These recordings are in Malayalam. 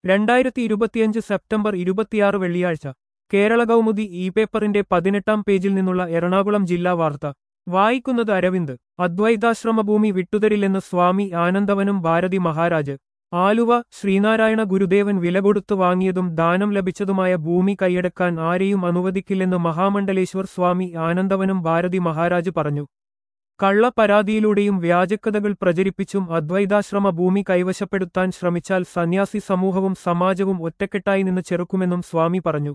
രണ്ടായിരത്തി ഇരുപത്തിയഞ്ച് സെപ്റ്റംബർ ഇരുപത്തിയാറ് വെള്ളിയാഴ്ച കേരള കൗമുദി ഇ പേപ്പറിന്റെ പതിനെട്ടാം പേജിൽ നിന്നുള്ള എറണാകുളം ജില്ലാ വാർത്ത വായിക്കുന്നത് അരവിന്ദ് അദ്വൈതാശ്രമഭൂമി വിട്ടുതരില്ലെന്ന് സ്വാമി ആനന്ദവനും ഭാരതി മഹാരാജ് ആലുവ ശ്രീനാരായണ ഗുരുദേവൻ വില കൊടുത്തു വാങ്ങിയതും ദാനം ലഭിച്ചതുമായ ഭൂമി കൈയടക്കാൻ ആരെയും അനുവദിക്കില്ലെന്ന് മഹാമണ്ഡലേശ്വർ സ്വാമി ആനന്ദവനും ഭാരതി മഹാരാജ് പറഞ്ഞു കള്ള പരാതിയിലൂടെയും വ്യാജക്കഥകൾ പ്രചരിപ്പിച്ചും അദ്വൈതാശ്രമ ഭൂമി കൈവശപ്പെടുത്താൻ ശ്രമിച്ചാൽ സന്യാസി സമൂഹവും സമാജവും ഒറ്റക്കെട്ടായി നിന്ന് ചെറുക്കുമെന്നും സ്വാമി പറഞ്ഞു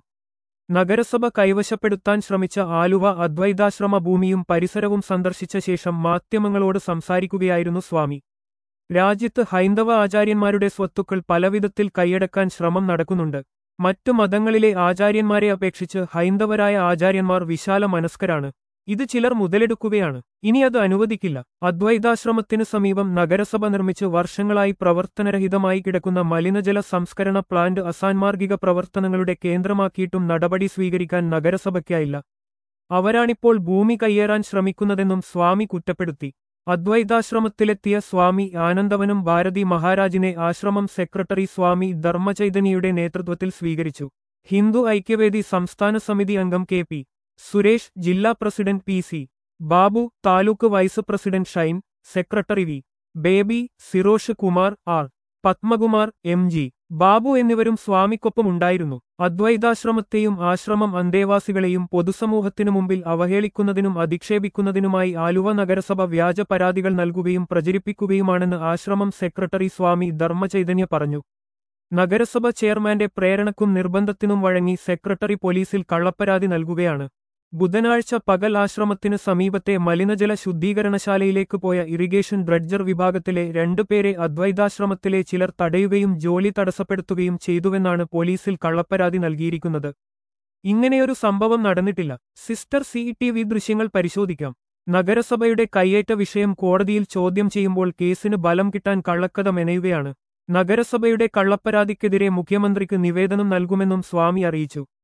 നഗരസഭ കൈവശപ്പെടുത്താൻ ശ്രമിച്ച ആലുവ അദ്വൈതാശ്രമ ഭൂമിയും പരിസരവും സന്ദർശിച്ച ശേഷം മാധ്യമങ്ങളോട് സംസാരിക്കുകയായിരുന്നു സ്വാമി രാജ്യത്ത് ഹൈന്ദവ ആചാര്യന്മാരുടെ സ്വത്തുക്കൾ പലവിധത്തിൽ കൈയടക്കാൻ ശ്രമം നടക്കുന്നുണ്ട് മറ്റു മതങ്ങളിലെ ആചാര്യന്മാരെ അപേക്ഷിച്ച് ഹൈന്ദവരായ ആചാര്യന്മാർ വിശാല മനസ്കരാണ് ഇത് ചിലർ മുതലെടുക്കുകയാണ് ഇനി അത് അനുവദിക്കില്ല അദ്വൈതാശ്രമത്തിനു സമീപം നഗരസഭ നിർമ്മിച്ച് വർഷങ്ങളായി പ്രവർത്തനരഹിതമായി കിടക്കുന്ന മലിനജല സംസ്കരണ പ്ലാന്റ് അസാൻമാർഗിക പ്രവർത്തനങ്ങളുടെ കേന്ദ്രമാക്കിയിട്ടും നടപടി സ്വീകരിക്കാൻ നഗരസഭയ്ക്കായില്ല അവരാണിപ്പോൾ ഭൂമി കയ്യേറാൻ ശ്രമിക്കുന്നതെന്നും സ്വാമി കുറ്റപ്പെടുത്തി അദ്വൈതാശ്രമത്തിലെത്തിയ സ്വാമി ആനന്ദവനും ഭാരതി മഹാരാജിനെ ആശ്രമം സെക്രട്ടറി സ്വാമി ധർമ്മചൈതന്യയുടെ നേതൃത്വത്തിൽ സ്വീകരിച്ചു ഹിന്ദു ഐക്യവേദി സംസ്ഥാന സമിതി അംഗം കെ പി സുരേഷ് ജില്ലാ president P C Babu taluk vice president Shine secretary V Baby Sirosh Kumar R Padmakumar M G Babu എന്നിവരും സ്വാമിക്കൊപ്പം ഉണ്ടായിരുന്നു അദ്വൈതാശ്രമത്തെയും ആശ്രമം അന്തേവാസികളെയും പൊതുസമൂഹത്തിനു മുമ്പിൽ അവഹേളിക്കുന്നതിനും അധിക്ഷേപിക്കുന്നതിനുമായി ആലുവ നഗരസഭ വ്യാജ പരാതികൾ നൽകുകയും പ്രചരിപ്പിക്കുകയുമാണെന്ന് ആശ്രമം സെക്രട്ടറി സ്വാമി ധർമ്മചൈതന്യ പറഞ്ഞു നഗരസഭ ചെയർമാന്റെ പ്രേരണക്കും നിർബന്ധത്തിനും വഴങ്ങി സെക്രട്ടറി പോലീസിൽ കള്ളപ്പരാതി നൽകുകയാണ് ബുധനാഴ്ച പകൽ ആശ്രമത്തിന് സമീപത്തെ മലിനജല ശുദ്ധീകരണശാലയിലേക്ക് പോയ ഇറിഗേഷൻ ഡ്രഡ്ജർ വിഭാഗത്തിലെ രണ്ടുപേരെ അദ്വൈതാശ്രമത്തിലെ ചിലർ തടയുകയും ജോലി തടസ്സപ്പെടുത്തുകയും ചെയ്തുവെന്നാണ് പോലീസിൽ കള്ളപ്പരാതി നൽകിയിരിക്കുന്നത് ഇങ്ങനെയൊരു സംഭവം നടന്നിട്ടില്ല സിസ്റ്റർ സി ടി വി ദൃശ്യങ്ങൾ പരിശോധിക്കാം നഗരസഭയുടെ കയ്യേറ്റ വിഷയം കോടതിയിൽ ചോദ്യം ചെയ്യുമ്പോൾ കേസിന് ബലം കിട്ടാൻ കള്ളക്കഥ മെനയുകയാണ് നഗരസഭയുടെ കള്ളപ്പരാതിക്കെതിരെ മുഖ്യമന്ത്രിക്ക് നിവേദനം നൽകുമെന്നും സ്വാമി അറിയിച്ചു